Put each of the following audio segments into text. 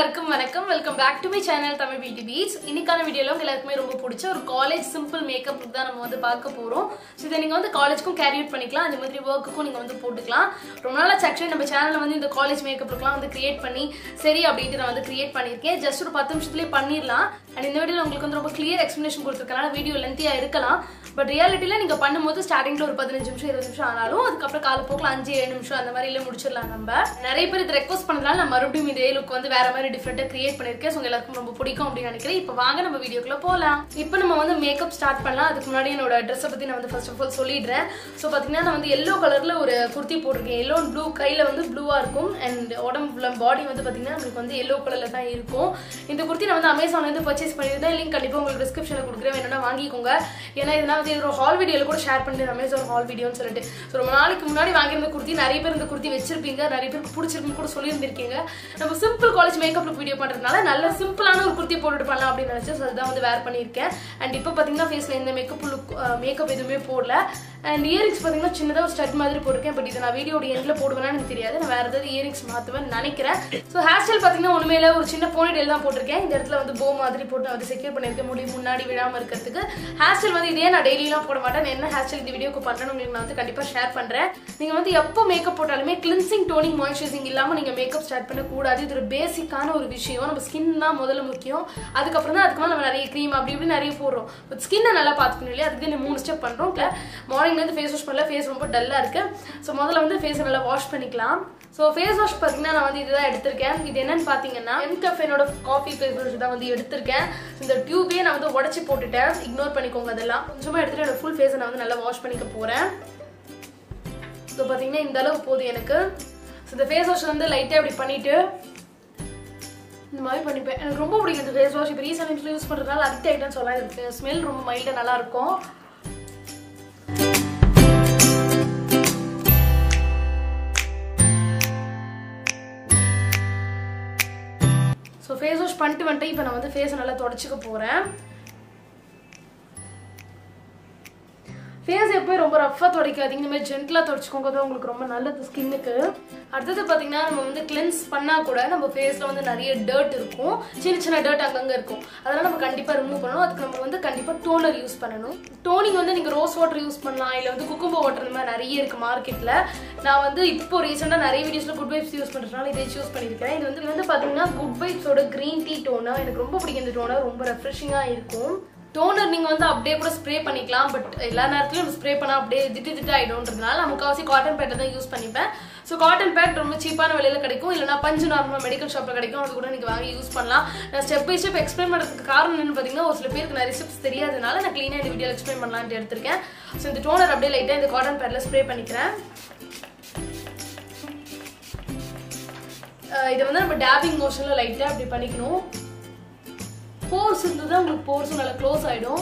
எல்லாருக்கும் வணக்கம் welcome back to my channel Tamil beauty beats இன்னைக்கான வீடியோல உங்க எல்லாருக்குமே ரொம்ப பிடிச்ச ஒரு காலேஜ் சிம்பிள் மேக்கப் லுக் தான் நம்ம வந்து பார்க்க போறோம் ஸோ இதை நீங்க வந்து காலேஜ்க்கும் கேரி அவுட் பண்ணிக்கலாம் அந்த மாதிரி ஒர்க்குக்கும் நீங்க வந்து போட்டுக்கலாம் ரொம்ப நாளா ஆக்சுவலி நம்ம சேனல்ல வந்து இந்த காலேஜ் மேக்கப் லுக்லாம் வந்து கிரியேட் பண்ணி சரி அப்படின்ட்டு நான் வந்து கிரியேட் பண்ணியிருக்கேன் ஜஸ்ட் ஒரு பத்து நிமிஷத்துலேயே பண்ணிடலாம் அண்ட் இந்த வீடியோல உங்களுக்கு வந்து ரொம்ப கிளியர் எக்ஸ்பிளேஷன் கொடுத்துருக்கனால வீடியோ லென்த்தியா இருக்கலாம் பட் ரியாலிட்டியில நீங்க பண்ணும்போது ஸ்டார்டிங்ல ஒரு பதினஞ்சு நிமிஷம் இருபது நிமிஷம் ஆனாலும் அதுக்கப்புறம் காலப்போக்கில் அஞ்சு ஏழு நிமிஷம் அந்த மாதிரில முடிச்சிடலாம் நம்ம நிறைய பேர் இது ரெக்வஸ்ட் பண்ணதால நான் மறுபடியும் இதே லுக் வந்து வேற மாதிரி டிஃப்ரெண்டா கிரியேட் பண்ணிருக்கேன் ஸோ எல்லாருக்கும் ரொம்ப பிடிக்கும் அப்படின்னு நினைக்கிறேன் இப்போ வாங்க நம்ம வீடியோக்குள்ள போகலாம் இப்போ நம்ம வந்து மேக்கப் ஸ்டார்ட் பண்ணலாம் அதுக்கு முன்னாடி என்னோட ட்ரெஸ்ஸை பத்தி நான் வந்து ஃபர்ஸ்ட் ஆஃப் ஆல் சொல்லிடுறேன் ஸோ பாத்தீங்கன்னா நான் வந்து எல்லோ கலர்ல ஒரு குர்த்தி போட்டிருக்கேன் எல்லோ அண்ட் ப்ளூ கையில வந்து ப்ளூவா இருக்கும் அண்ட் உடம்பு பாடி வந்து பாத்தீங்கன்னா உங்களுக்கு வந்து எல்லோ கலர்ல தான் இருக்கும் இந்த குர்த்தி நான் வந்து அமேசான்ல இருந்து பர்ச்சேஸ் பண்ணியிருந்தேன் லிங்க் கண்டிப்பா உங்களுக்கு டிஸ்கிரிப்ஷன்ல கொடுக்குறேன் வேணும்னா வாங்கிக்கோங்க ஏன்னா இதெல்லாம் வந்து ஒரு ஹால் வீடியோல கூட ஷேர் பண்ணிட்டு அமேசான் ஹால் வீடியோன்னு சொல்லிட்டு ஸோ ரொம்ப நாளைக்கு முன்னாடி வாங்கியிருந்த குர்த்தி நிறைய பேர் இந்த குர்த்தி வச்சிருப்பீங்க நிறைய பேருக்கு பிடிச்சிருக்குன்னு கூட சொல்லியிருந்திருக்கீங்க நம்ம simple college makeup look video பண்றதுனால நல்ல சிம்பிளான ஒரு குர்த்தி போட்டுட்டு பண்ணலாம் அப்படின்னு நினைச்சேன் ஸோ அதுதான் வந்து வேர் பண்ணியிருக்கேன் அண்ட் இப்போ பார்த்தீங்கன்னா ஃபேஸ்ல எந்த மேக்கப் லுக் மேக்கப் எதுவுமே போடல அண்ட் இயரிங்ஸ் பார்த்தீங்கன்னா சின்னதாக ஒரு ஸ்டட் மாதிரி போட்டிருக்கேன் பட் இதை நான் வீடியோட எண்டில் போடுவேன்னு எனக்கு தெரியாது நான் வேற ஏதாவது இயரிங்ஸ் மாற்றுவேன் நினைக்கிறேன் ஸோ ஹேர் ஸ்டைல் பார்த்தீங்கன்னா ஒன்றுமே இல்லை ஒரு சின்ன போனிடெயில் தான் போட்டிருக்கேன் இந்த இடத்துல வந்து போ மாதிரி போட்டு வந்து செக்யூர் பண்ணியிருக்கேன் முடி முன்னாடி விழாமல் இருக்கிறதுக்கு ஹேர் ஸ்டைல் வந்து இதே நான் டெய்லிலாம் போட மாட்டேன் நான் என்ன ஹேர் ஸ்டைல் இந்த வீடியோக்கு பண்ணுறேன்னு உங்களுக்கு நான் வந்து கண்டிப்பாக ஷேர் பண்ணுறேன் நீங்கள் வந்து எப்போ மேக்கப் போட்டாலுமே கிளின்சிங் டோனிங் மாய்ஸ்சரைசிங் இல்லாமல் நீங்கள் மேக்கப் ஸ்டார்ட் பண்ணக்கூடாது இது ஒரு பேசிக்கான ஒரு விஷயம் நம்ம ஸ்கின் தான் முதல்ல முக்கியம் அதுக்கப்புறம் தான் அதுக்கு மேலே நம்ம நிறைய க்ரீம் அப்படி இப்படி நிறைய போடுறோம் பட் ஸ்கின்னை நல்லா பார்த்துக்கணும் இல்லையா அதுக்கு இந்த மூணு ஸ்டெப் பண்ணுறோம் மார்னிங்லேருந்து ஃபேஸ் வாஷ் பண்ணல ஃபேஸ் ரொம்ப டல்லாக இருக்கு ஸோ முதல்ல வந்து ஃபேஸை நல்லா வாஷ் பண்ணிக்கலாம் ஸோ ஃபேஸ் வாஷ் பார்த்தீங்கன்னா நான் வந்து இதுதான் எடுத்திருக்கேன் இது என்னன்னு பார்த்தீங்கன்னா எம்கஃப் என்னோட காஃபி ஃபேஸ் வாஷ் தான் வந்து எடுத்திருக்கேன் இந்த டியூபே நான் வந்து உடச்சி போட்டுட்டேன் இக்னோர் பண்ணிக்கோங்க அதெல்லாம் கொஞ்சமாக எடுத்துட்டு என்னோட ஃபுல் ஃபேஸை நான் வந்து நல்லா வாஷ் பண்ணிக்க போகிறேன் ஸோ பார்த்தீங்கன்னா இந்த அளவு போதும் எனக்கு ஸோ இந்த ஃபேஸ் வாஷ் வந்து லைட்டாக இப்படி பண்ணிட்டு இந்த மாதிரி பண்ணிப்பேன் எனக்கு ரொம்ப பிடிக்கும் இந்த ஃபேஸ் வாஷ் இப்போ ரீசெண்ட் யூஸ் பண்ணுறதுனால அடிக்ட் ஆகிட்டேன்னு சொல்லலாம் இருக்கு ஸ்மெல் ரொம்ப மைல்டாக நல்லா இருக்கும் ஸோ ஃபேஸ் வாஷ் பண்ணிட்டு வந்துட்டு இப்போ நான் வந்து ஃபேஸை நல்லா தொடச்சிக்க போகிறேன் ஃபேஸ் எப்போயும் ரொம்ப ரஃபாக துடைக்காதீங்க இந்த மாதிரி ஜென்டலாக துடைச்சிக்கோங்க தான் உங்களுக்கு ரொம்ப நல்லது ஸ்கின்னுக்கு அடுத்தது பார்த்தீங்கன்னா நம்ம வந்து கிளென்ஸ் பண்ணால் கூட நம்ம ஃபேஸில் வந்து நிறைய டர்ட் இருக்கும் சின்ன சின்ன டர்ட் அங்கங்கே இருக்கும் அதெல்லாம் நம்ம கண்டிப்பாக ரிமூவ் பண்ணணும் அதுக்கு நம்ம வந்து கண்டிப்பாக டோனர் யூஸ் பண்ணணும் டோனிங் வந்து நீங்கள் ரோஸ் வாட்டர் யூஸ் பண்ணலாம் இல்லை வந்து குக்கும்போ வாட்டர் இந்த மாதிரி நிறைய இருக்குது மார்க்கெட்டில் நான் வந்து இப்போ ரீசெண்டாக நிறைய வீடியோஸில் குட் வைப்ஸ் யூஸ் பண்ணுறதுனால இதை யூஸ் பண்ணியிருக்கேன் இது வந்து இது வந்து பார்த்தீங்கன்னா குட் வைப்ஸோட க்ரீன் டீ டோனர் எனக்கு ரொம்ப பிடிக்கும் இந்த டோனர் ரொம்ப ரெஃப்ரெஷிங்காக இருக்கும் டோனர் நீங்கள் வந்து அப்படியே கூட ஸ்ப்ரே பண்ணிக்கலாம் பட் எல்லா நேரத்துலையும் ஸ்ப்ரே பண்ணால் அப்படியே திட்டு திட்டு ஆகிடும்ன்றதுனால நான் முக்கால்வாசி காட்டன் பேட்டை தான் யூஸ் பண்ணிப்பேன் ஸோ காட்டன் பேட் ரொம்ப சீப்பான விலையில கிடைக்கும் இல்லைனா பஞ்சு நார்மல் மெடிக்கல் ஷாப்பில் கிடைக்கும் அது கூட நீங்கள் வாங்கி யூஸ் பண்ணலாம் நான் ஸ்டெப் பை ஸ்டெப் எக்ஸ்பிளைன் பண்ணுறதுக்கு காரணம் என்னன்னு பார்த்தீங்கன்னா ஒரு சில பேருக்கு நிறைய ஸ்டெப்ஸ் தெரியாதனால நான் க்ளீனாக இந்த வீடியோ எக்ஸ்பிளைன் பண்ணலான்ட்டு எடுத்திருக்கேன் ஸோ இந்த டோனர் அப்படியே லைட்டாக இந்த காட்டன் பேட்டில் ஸ்ப்ரே பண்ணிக்கிறேன் இதை வந்து நம்ம டேபிங் மோஷனில் லைட்டாக அப்படி பண்ணிக்கணும் போர்ஸ் இருந்தது உங்களுக்கு போர்ஸும் நல்லா க்ளோஸ் ஆயிடும்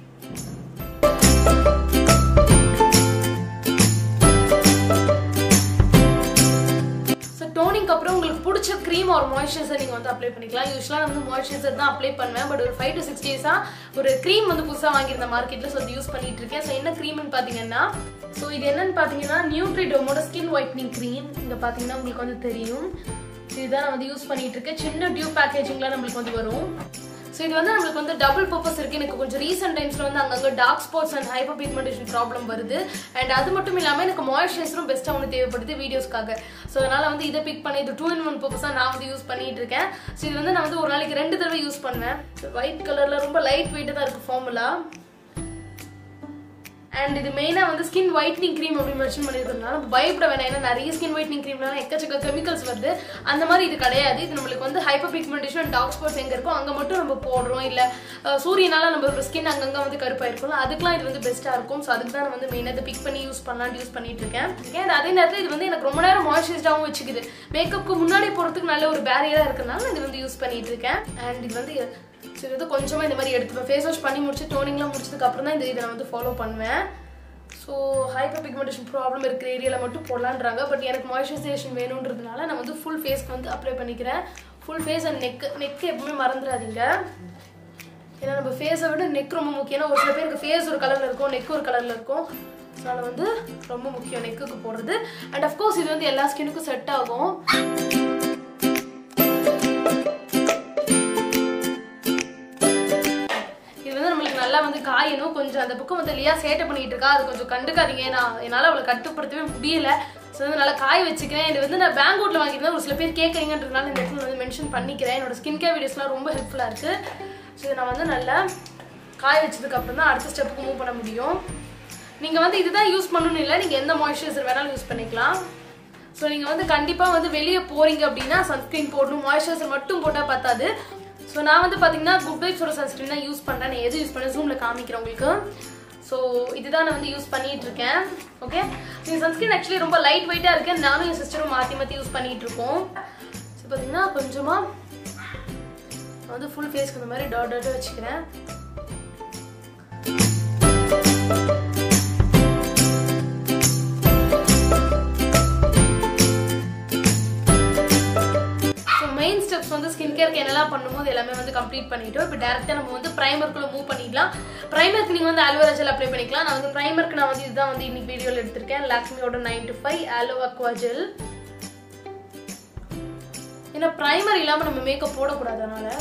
ஸோ டோனிங்க்கு அப்புறம் உங்களுக்கு பிடிச்ச க்ரீம் ஒரு மாய்ஸ்சரைசர் நீங்கள் வந்து அப்ளை பண்ணிக்கலாம் யூஸ்வலாக நான் வந்து மாய்ஸ்சரைசர் தான் அப்ளை பண்ணுவேன் பட் ஒரு ஃபைவ் டு சிக்ஸ் டேஸாக ஒரு க்ரீம் வந்து புதுசாக வாங்கியிருந்த மார்க்கெட்டில் ஸோ அது யூஸ் பண்ணிட்டு இருக்கேன் ஸோ என்ன க்ரீம்னு பார்த்தீங்கன்னா ஸோ இது என்னன்னு பார்த்தீங்கன்னா நியூட்ரிடோமோட ஸ்கின் ஒயிட்னிங் க்ரீம் இங்கே பார்த்தீங்கன்னா உங்களுக்கு வந்து தெரியும் இதுதான் நான் வந்து யூஸ் பண்ணிட்டு இருக்கேன் சின்ன டியூப் பேக்கேஜிங்லாம் நம்மளுக்கு வந்து வரும் ஸோ இது வந்து நம்மளுக்கு வந்து டபுள் பர்பஸ் இருக்கு எனக்கு கொஞ்சம் ரீசெண்ட் டைம்ஸ்ல வந்து அங்கங்கே dark spots and hyper pigmentation problem வருது அண்ட் அது மட்டும் இல்லாமல் எனக்கு மாய்ஸ்சரைசரும் பெஸ்ட்டாக ஒன்று தேவைப்படுது வீடியோஸ்க்காக ஸோ அதனால வந்து இதை பிக் பண்ணி இது டூ இன் ஒன் பர்பஸாக நான் வந்து யூஸ் பண்ணிட்டு இருக்கேன் ஸோ இது வந்து நான் வந்து ஒரு நாளைக்கு ரெண்டு தடவை யூஸ் பண்ணுவேன் ஒயிட் கலர்ல ரொம்ப லைட் வெயிட்டாக தான் இருக்கு ஃபார்முலா அண்ட் இது மெயினாக வந்து ஸ்கின் ஒயிட்னிங் க்ரீம் அப்படின்னு மென்ஷன் பண்ணியிருக்கிறதுனால பயப்பட வேணாம் ஏன்னா நிறைய ஸ்கின் ஒயிட்னிங் க்ரீம்லாம் எக்கச்சக்க கெமிக்கல்ஸ் வருது அந்த மாதிரி இது கிடையாது இது நம்மளுக்கு வந்து ஹைப்பர் பிக்மெண்டேஷன் டார்க் ஸ்பாட்ஸ் எங்கே இருக்கோ அங்கே மட்டும் நம்ம போடுறோம் இல்லை சூரியனால நம்மளோட ஸ்கின் அங்கங்கே வந்து கருப்பாயிருக்கும்ல அதுக்கெலாம் இது வந்து பெஸ்ட்டாக இருக்கும் ஸோ அதுக்கு தான் நான் வந்து மெயினாக இதை பிக் பண்ணி யூஸ் பண்ணலான்னு யூஸ் பண்ணிட்டு இருக்கேன் ஏன் அதே நேரத்தில் இது வந்து எனக்கு ரொம்ப நேரம் மாய்ஸ்சரைஸ்டாகவும் வச்சுக்குது மேக்கப்புக்கு முன்னாடி போகிறதுக்கு நல்ல ஒரு பேரியராக இருக்கிறதுனால இது வந்து யூஸ் பண்ணிட்டு இருக்கேன் அண்ட் இது வந்து ஸோ இது வந்து கொஞ்சமாக இந்த மாதிரி எடுத்துப்பேன் ஃபேஸ் வாஷ் பண்ணி முடிச்சு டோனிங்லாம் முடிச்சதுக்கு அப்புறம் தான் இந்த இதை நான் வந்து ஃபாலோ பண்ணுவேன் ஸோ ஹைப்பர் பிக்மெண்டேஷன் ப்ராப்ளம் இருக்கிற ஏரியாவில் மட்டும் போடலான்றாங்க பட் எனக்கு மாய்ஸ்சரைசேஷன் வேணுன்றதுனால நான் வந்து ஃபுல் ஃபேஸ்க்கு வந்து அப்ளை பண்ணிக்கிறேன் full face and neck neck எப்பவுமே மறந்துடாதீங்க ஏன்னா நம்ம ஃபேஸை விட நெக் ரொம்ப முக்கியம் ஏன்னா ஒரு சில பேருக்கு ஃபேஸ் ஒரு கலரில் இருக்கும் நெக் ஒரு கலரில் இருக்கும் அதனால வந்து ரொம்ப முக்கியம் நெக்குக்கு போடுறது அண்ட் அஃப்கோர்ஸ் இது வந்து எல்லா ஸ்கின்னுக்கும் செட் ஆகும் காயணும் கொஞ்சம் அந்த பக்கம் வந்து லியா சேட்டை பண்ணிட்டு இருக்கா அது கொஞ்சம் கண்டுக்காதீங்க நான் என்னால் அவளை கட்டுப்படுத்தவே முடியல ஸோ வந்து நல்லா காய வச்சுக்கிறேன் இது வந்து நான் பேங்கூட்ல வாங்கியிருந்தேன் ஒரு சில பேர் கேட்குறீங்கன்றதுனால இந்த இடத்துல வந்து மென்ஷன் பண்ணிக்கிறேன் என்னோட ஸ்கின் கேர் வீடியோஸ்லாம் ரொம்ப ஹெல்ப்ஃபுல்லாக இருக்குது ஸோ இதை நான் வந்து நல்லா காய வச்சதுக்கு அப்புறம் தான் அடுத்த ஸ்டெப்புக்கு மூவ் பண்ண முடியும் நீங்கள் வந்து இதுதான் யூஸ் பண்ணணும்னு இல்லை நீங்கள் எந்த மாய்ஸ்சரைசர் வேணாலும் யூஸ் பண்ணிக்கலாம் ஸோ நீங்கள் வந்து கண்டிப்பாக வந்து வெளியே போகிறீங்க அப்படின்னா சன்ஸ்க்ரீன் போடணும் மாய்ஸ்சரைசர் மட்டும் போட்டால் பத்தாது ஸோ நான் வந்து பார்த்தீங்கன்னா குட் வைப்ஸோட சன்ஸ்க்ரீன் தான் யூஸ் பண்ணுறேன் நான் எது யூஸ் பண்ணேன் ஜூமில் காமிக்கிறேன் உங்களுக்கு ஸோ இதுதான் நான் வந்து யூஸ் பண்ணிட்டு இருக்கேன் ஓகே இந்த சன்ஸ்க்ரீன் ஆக்சுவலி ரொம்ப லைட் வெயிட்டாக இருக்கு நானும் என் சிஸ்டரும் மாற்றி மாற்றி யூஸ் பண்ணிட்டு இருக்கோம் ஸோ பார்த்தீங்கன்னா கொஞ்சமாக நான் வந்து ஃபுல் ஃபேஸ்க்கு இந்த மாதிரி டாட் டாட் வச்சுக்கிறேன் ஸோ மெயின் ஸ்டெப்ஸ் வந்து ஸ்கின் கேருக்கு என்னெல்லாம் பண்ணும்போது எல்லாமே வந்து கம்ப்ளீட் பண்ணிட்டோம் இப்போ டேரெக்டாக நம்ம வந்து ப்ரைமருக்குள்ள மூவ் பண்ணிடலாம் ப்ரைமருக்கு நீங்கள் வந்து அலோவேரா ஜெல் அப்ளை பண்ணிக்கலாம் நான் வந்து ப்ரைமருக்கு நான் வந்து இதுதான் வந்து இன்னைக்கு வீடியோவில் எடுத்திருக்கேன் லாக்மியோட nine to five aloe aqua gel ஏன்னா ப்ரைமர் இல்லாமல் நம்ம மேக்கப் போடக்கூடாது அதனால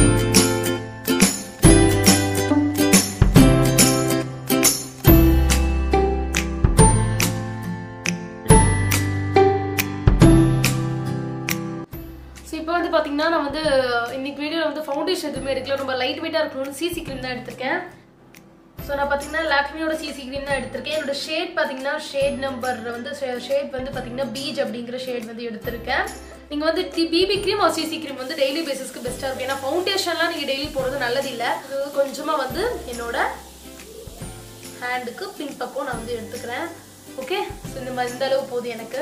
ஸோ இப்போ வந்து பார்த்தீங்கன்னா நான் வந்து இன்னைக்கு வீடியோவில் வந்து ஃபவுண்டேஷன் எதுவுமே எடுக்கல ரொம்ப லைட் வெயிட்டாக இருக்கணும்னு சிசி க்ரீம் தான் எடுத்திருக்கேன் ஸோ நான் பார்த்தீங்கன்னா லாக்மியோட சிசி க்ரீம் தான் எடுத்திருக்கேன் என்னோட ஷேட் பார்த்தீங்கன்னா ஷேட் நம்பர் வந்து ஷேட் வந்து பார்த்தீங்கன்னா பீச் அப்படிங்கிற ஷேட் வந்து எடுத்திருக்கேன் நீங்கள் வந்து பிபி க்ரீம் ஒரு சிசி க்ரீம் வந்து டெய்லி பேசிஸ்க்கு பெஸ்ட்டாக இருக்கும் ஏன்னா ஃபவுண்டேஷன்லாம் நீங்கள் டெய்லி போடுறது நல்லது இல்லை அது கொஞ்சமாக வந்து என்னோட ஹேண்டுக்கு பின் பக்கம் நான் வந்து எடுத்துக்கிறேன் ஓகே ஸோ இந்த மாதிரி இந்த அளவு போதும் எனக்கு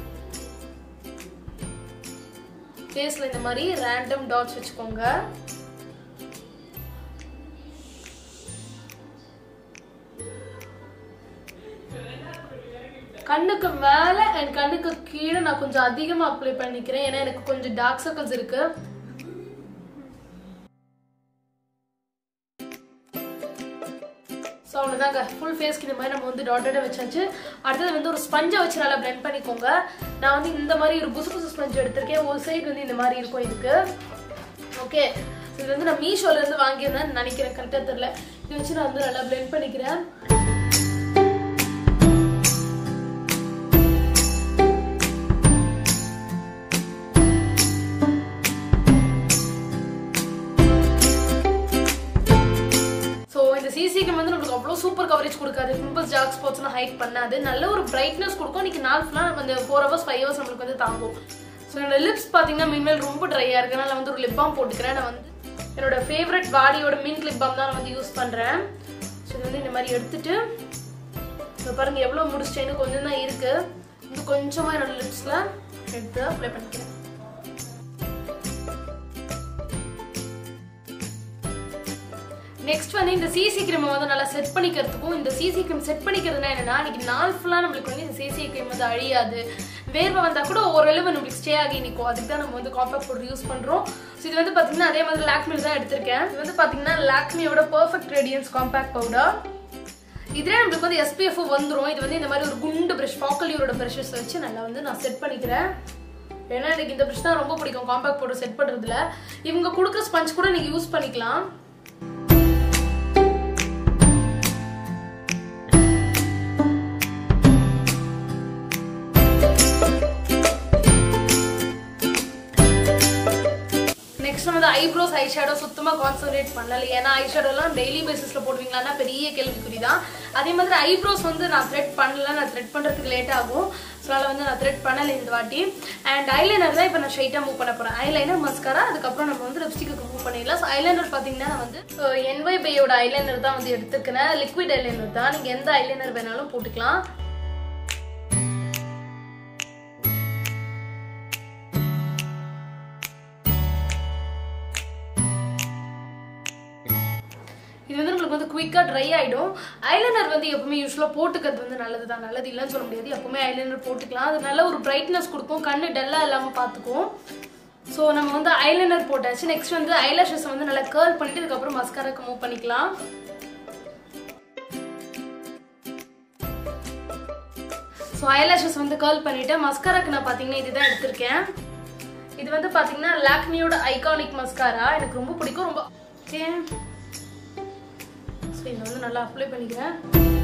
ஃபேஸில் இந்த மாதிரி ரேண்டம் டாட்ஸ் வச்சுக்கோங்க கண்ணுக்கு மேலே அண்ட் கண்ணுக்கு கீழே நான் கொஞ்சம் அதிகமாக அப்ளை பண்ணிக்கிறேன் ஏன்னா எனக்கு கொஞ்சம் டார்க் சர்க்கிள்ஸ் இருக்கு ஸோ அவ்வளோதாங்க ஃபுல் ஃபேஸ்க்கு இந்த மாதிரி நம்ம வந்து டாட்டடாக வச்சாச்சு அடுத்தது வந்து ஒரு ஸ்பஞ்சை வச்சு நல்லா பிளெண்ட் பண்ணிக்கோங்க நான் வந்து இந்த மாதிரி ஒரு புசு புசு ஸ்பஞ்ச் எடுத்திருக்கேன் ஒரு சைடு வந்து இந்த மாதிரி இருக்கும் இதுக்கு ஓகே இது வந்து நான் மீஷோல இருந்து வாங்கியிருந்தேன் நினைக்கிறேன் கரெக்டாக தெரியல இது வச்சு நான் வந்து நல்லா பிளெண்ட் பண்ணிக்கிறேன் ஸோ இந்த சிசிக்கு வந்து நம்மளுக்கு அவ்வளோ சூப்பர் கவரேஜ் கொடுக்காது பிம்பிள்ஸ் டார்க் ஸ்பாட்ஸ்லாம் ஹைட் பண்ணாது நல்ல ஒரு பிரைட்னஸ் கொடுக்கும் இன்னைக்கு நாள் ஃபுல்லாக நம்ம அந்த ஃபோர் ஹவர்ஸ் ஃபைவ் ஹவர்ஸ் நம்மளுக்கு வந்து தாங்கும் ஸோ என்னோட லிப்ஸ் பார்த்தீங்கன்னா மின்மேல் ரொம்ப ட்ரையாக இருக்கு நான் வந்து ஒரு லிப் பாம் போட்டுக்கிறேன் நான் வந்து என்னோட ஃபேவரட் பாடியோட மின்ட் லிப் பாம் தான் நான் வந்து யூஸ் பண்ணுறேன் ஸோ இது வந்து இந்த மாதிரி எடுத்துட்டு இப்போ பாருங்க எவ்வளோ முடிச்சிட்டேன்னு கொஞ்சம் தான் இருக்கு இது கொஞ்சமாக என்னோட லிப்ஸில் எடுத்து அப்ளை பண்ணிக்கிறேன் நெக்ஸ்ட் வந்து இந்த சிசி கிரீம் வந்து நல்லா செட் பண்ணிக்கிறதுக்கும் இந்த சிசி கிரீம் செட் பண்ணிக்கிறதுனா என்னன்னா இன்னைக்கு நாள் ஃபுல்லாக நம்மளுக்கு வந்து இந்த சிசி கிரீம் வந்து அழியாது வேர்வை வந்தால் கூட ஓரளவு நம்மளுக்கு ஸ்டே ஆகி நிற்கும் அதுக்கு தான் நம்ம வந்து காம்பேக்ட் பவுடர் யூஸ் பண்ணுறோம் ஸோ இது வந்து பார்த்தீங்கன்னா அதே மாதிரி லாக்மி தான் எடுத்திருக்கேன் இது வந்து பார்த்தீங்கன்னா லாக்மியோட பர்ஃபெக்ட் ரேடியன்ஸ் காம்பேக்ட் பவுடர் இதுலேயே நம்மளுக்கு வந்து எஸ்பிஎஃப் வந்துடும் இது வந்து இந்த மாதிரி ஒரு குண்டு ப்ரஷ் பாக்கலியூரோட ப்ரஷஸ் வச்சு நல்லா வந்து நான் செட் பண்ணிக்கிறேன் ஏன்னா எனக்கு இந்த ப்ரஷ் தான் ரொம்ப பிடிக்கும் காம்பேக்ட் பவுடர் செட் பண்ணுறதுல இவங்க கொடுக்குற ஸ்பஞ்ச் கூட நீங்கள் யூஸ் பண்ணிக்கலாம் நெக்ஸ்ட் வந்து ஐப்ரோஸ் ஐ ஷேடோ சுத்தமாக கான்சன்ட்ரேட் பண்ணல ஏன்னா ஐ ஷேடோலாம் டெய்லி பேசிஸில் போடுவீங்களான்னா பெரிய கேள்விக்குறி தான் அதே மாதிரி ஐப்ரோஸ் வந்து நான் த்ரெட் பண்ணல நான் த்ரெட் பண்ணுறதுக்கு லேட் ஆகும் ஸோ அதனால் வந்து நான் த்ரெட் பண்ணலை இந்த வாட்டி அண்ட் ஐலைனர் தான் இப்போ நான் ஸ்ட்ரைட்டாக மூவ் பண்ண போகிறேன் ஐலைனர் மஸ்காரா அதுக்கப்புறம் நம்ம வந்து லிப்ஸ்டிக்கு மூவ் பண்ணிடலாம் ஸோ ஐலைனர் பார்த்தீங்கன்னா நான் வந்து என்ஒய் பையோட ஐலைனர் தான் வந்து எடுத்துக்கிறேன் லிக்விட் ஐலைனர் தான் நீங்கள் எந்த ஐலைனர் வேணாலும் போட்டுக்கலாம் இது வந்து நம்மளுக்கு வந்து குயிக்காக ட்ரை ஆகிடும் ஐலைனர் வந்து எப்பவுமே யூஸ்வலாக போட்டுக்கிறது வந்து நல்லது தான் நல்லது இல்லைன்னு சொல்ல முடியாது எப்பவுமே ஐலைனர் போட்டுக்கலாம் அது நல்ல ஒரு பிரைட்னஸ் கொடுக்கும் கண்ணு டல்லாக இல்லாமல் பார்த்துக்கும் ஸோ நம்ம வந்து ஐலைனர் போட்டாச்சு நெக்ஸ்ட் வந்து ஐலாஷஸ் வந்து நல்லா கேர்ள் பண்ணிட்டு அதுக்கப்புறம் மஸ்காராக்கு மூவ் பண்ணிக்கலாம் ஸோ ஐலாஷஸ் வந்து கேர்ள் பண்ணிட்டு மஸ்காராக்கு நான் பார்த்தீங்கன்னா இதுதான் எடுத்திருக்கேன் இது வந்து பார்த்தீங்கன்னா லாக்மியோட ஐகானிக் மஸ்காரா எனக்கு ரொம்ப பிடிக்கும் ரொம்ப ஓகே ஸோ ஸோ இதை வந்து நல்லா அப்ளை பண்ணிக்கிறேன்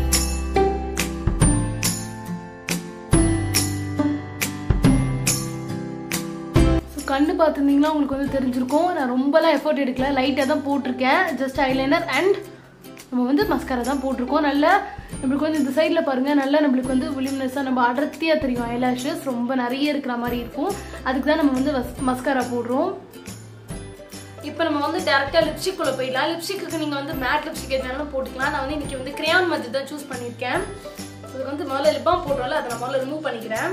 ஸோ கண்ணு பார்த்துருந்தீங்கன்னா உங்களுக்கு வந்து தெரிஞ்சிருக்கும் நான் ரொம்பலாம் எஃபர்ட் எடுக்கல லைட்டாக தான் போட்டிருக்கேன் ஜஸ்ட் ஐலைனர் அண்ட் நம்ம வந்து மஸ்காரா தான் போட்டிருக்கோம் நல்லா நம்மளுக்கு வந்து இந்த சைடில் பாருங்கள் நல்லா நம்மளுக்கு வந்து விலிம்னஸாக நம்ம அடர்த்தியாக தெரியும் ஐலாஷஸ் ரொம்ப நிறைய இருக்கிற மாதிரி இருக்கும் அதுக்கு தான் நம்ம வந்து மஸ்காரா போடுறோம் இப்போ நம்ம வந்து டேரெக்டாக லிப்ஸ்டிக் குள்ள போயிடலாம் லிப்ஸ்டிக்கு நீங்கள் வந்து மேட் லிப்ஸ்டிக் எதுனாலும் போட்டுக்கலாம் நான் வந்து இன்னைக்கு வந்து கிரையான் மெத்தட் தான் சூஸ் பண்ணியிருக்கேன் அதுக்கு வந்து முதல்ல லிப்பாம் போடுறோம்ல அதை நான் முதல்ல ரிமூவ் பண்ணிக்கிறேன்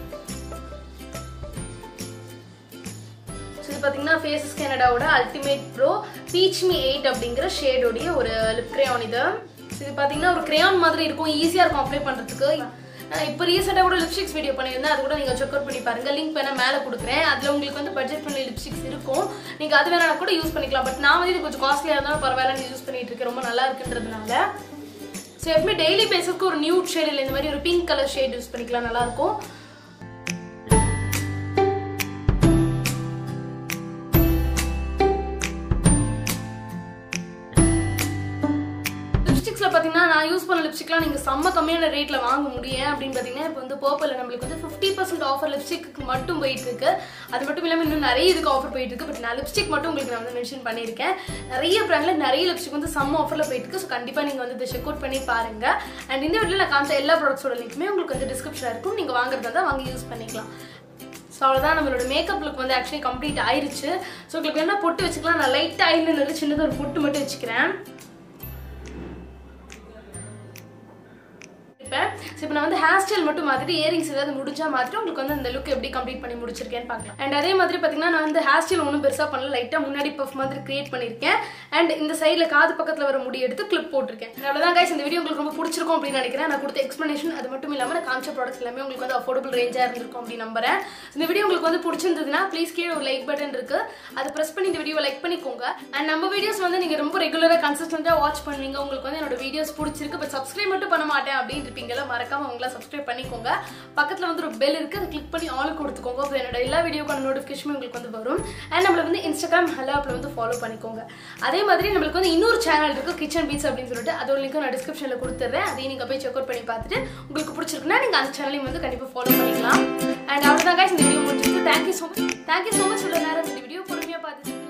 ஸோ இது பார்த்தீங்கன்னா ஃபேஸஸ் கனடாவோட ultimate pro peach me eight அப்படிங்கிற ஷேடோடைய ஒரு லிப் கிரையான் இது ஸோ இது பார்த்தீங்கன்னா ஒரு கிரையான் மாதிரி இருக்கும் ஈஸியாக இருக்கும் அப்ளை பண்ணுறதுக்கு நான் இப்போ ரீசெண்டாக கூட லிப்ஸ்டிக்ஸ் வீடியோ பண்ணியிருந்தேன் அது கூட நீங்கள் செக் அவுட் பண்ணி பாருங்க லிங்க் வேணா மேலே கொடுக்குறேன் அதில் உங்களுக்கு வந்து பட்ஜெட் பண்ணி லிப்ஸ்டிக்ஸ் இருக்கும் நீங்கள் அது வேணா கூட யூஸ் பண்ணிக்கலாம் பட் நான் வந்து இது கொஞ்சம் காஸ்ட்லியாக இருந்தாலும் பரவாயில்ல யூஸ் பண்ணிட்டு இருக்கேன் ரொம்ப நல்லா இருக்குன்றதுனால ஸோ எப்பவுமே டெய்லி பேஸுக்கு ஒரு நியூட் ஷேட் இல்லை இந்த மாதிரி ஒரு பிங்க் கலர் ஷேட் யூஸ் பண்ணிக்கலாம் நல்லா இருக்கும் லிப்ஸ்டிக்ஸில் பார்த்தீங்கன்னா நான் யூஸ் பண்ண லிப்ஸ்டிக்லாம் நீங்கள் செம்ம கம்மியான ரேட்டில் வாங்க முடியும் அப்படின்னு பார்த்தீங்கன்னா இப்போ வந்து பர்பிளில் நம்மளுக்கு வந்து ஃபிஃப்டி பர்சன்ட் ஆஃபர் லிப்ஸ்டிக்கு மட்டும் போயிட்டு இருக்கு அது மட்டும் இல்லாமல் இன்னும் நிறைய இதுக்கு ஆஃபர் போயிட்டு இருக்கு பட் நான் லிப்ஸ்டிக் மட்டும் உங்களுக்கு நான் வந்து மென்ஷன் பண்ணியிருக்கேன் நிறைய பிராண்டில் நிறைய லிப்ஸ்டிக் வந்து செம்ம ஆஃபரில் போயிட்டு இருக்கு ஸோ கண்டிப்பாக நீங்கள் வந்து இதை செக் அவுட் பண்ணி பாருங்க அண்ட் இந்த வீட்டில் நான் காமிச்ச எல்லா ப்ராடக்ட்ஸோட லிங்க்குமே உங்களுக்கு வந்து டிஸ்கிரிப்ஷனில் இருக்கும் நீங்கள் வாங்குறதா தான் வாங்கி யூஸ் பண்ணிக்கலாம் ஸோ அவ்வளோதான் நம்மளோட மேக்கப் லுக் வந்து ஆக்சுவலி கம்ப்ளீட் ஆயிருச்சு ஸோ உங்களுக்கு என்ன பொட்டு வச்சுக்கலாம் நான் லைட்டாக ஐலனர் சின்னதாக ஒரு பொட்டு மட்டும் வச்சுக்கிறேன் இருப்பேன் ஸோ இப்போ நான் வந்து ஹேர் ஸ்டைல் மட்டும் மாற்றிட்டு இயரிங்ஸ் ஏதாவது முடிஞ்சா மாற்றிட்டு உங்களுக்கு வந்து அந்த லுக் எப்படி கம்ப்ளீட் பண்ணி முடிச்சிருக்கேன்னு பார்க்கலாம் அண்ட் அதே மாதிரி பார்த்தீங்கன்னா நான் வந்து ஹேர் ஸ்டைல் ஒன்றும் பெருசாக பண்ணல லைட்டாக முன்னாடி பஃப் மாதிரி கிரியேட் பண்ணியிருக்கேன் அண்ட் இந்த சைடில் காது பக்கத்தில் வர முடி எடுத்து கிளிப் போட்டிருக்கேன் அவ்வளோதான் guys இந்த வீடியோ உங்களுக்கு ரொம்ப பிடிச்சிருக்கும் அப்படின்னு நினைக்கிறேன் நான் கொடுத்த எக்ஸ்ப்ளனேஷன் அது மட்டும் இல்லாமல் நான் காமிச்ச ப்ராடக்ட்ஸ் எல்லாமே உங்களுக்கு வந்து அஃபோர்டபுள் ரேஞ்சாக இருந்திருக்கும் அப்படின்னு நம்புறேன் இந்த வீடியோ உங்களுக்கு வந்து பிடிச்சிருந்ததுன்னா ப்ளீஸ் கீழே ஒரு லைக் பட்டன் இருக்கு அதை ப்ரெஸ் பண்ணி இந்த வீடியோ லைக் பண்ணிக்கோங்க அண்ட் நம்ம வீடியோஸ் வந்து நீங்கள் ரொம்ப ரெகுலராக கன்சிஸ்டண்டாக வாட்ச் பண்ணுவீங்க உங்களுக்கு வந்து என்னோட வீடியோஸ் பிடிச்சிருக்கு பட் சப்ஸ்கிரைப் மட்டும் பண்ண மாட்டேன் அப்படின்னு இருப்பீங்களா மறக்காம உங்களை சப்ஸ்கிரைப் பண்ணிக்கோங்க பக்கத்தில் வந்து ஒரு பெல் இருக்கு அதை கிளிக் பண்ணி ஆல் கொடுத்துக்கோங்க அப்புறம் என்னோட எல்லா வீடியோக்கான நோட்டிஃபிகேஷனும் உங்களுக்கு வந்து வரும் அண்ட் நம்மள வந்து இன்ஸ்டாகிராம் ஹலோ ஆப்பில் வந்து ஃபாலோ பண்ணிக்கோங்க அதே மாதிரி நம்மளுக்கு வந்து இன்னொரு சேனல் இருக்கு கிச்சன் பீட்ஸ் அப்படின்னு சொல்லிட்டு அதோட லிங்க் நான் டிஸ்கிரிப்ஷனில் கொடுத்துட்றேன் அதையும் நீங்கள் போய் செக் அவுட் பண்ணி பார்த்துட்டு உங்களுக்கு பிடிச்சிருக்குன்னா நீங்கள் அந்த சேனலையும் வந்து கண்டிப்பாக ஃபாலோ பண்ணிக்கலாம் அண்ட் அவ்வளோதான் guys இந்த வீடியோ முடிஞ்சிருக்கு thank you so much thank you so much இவ்வளோ நேரம் இந்த வீடியோ பொறுமையாக பார்த்துட்டு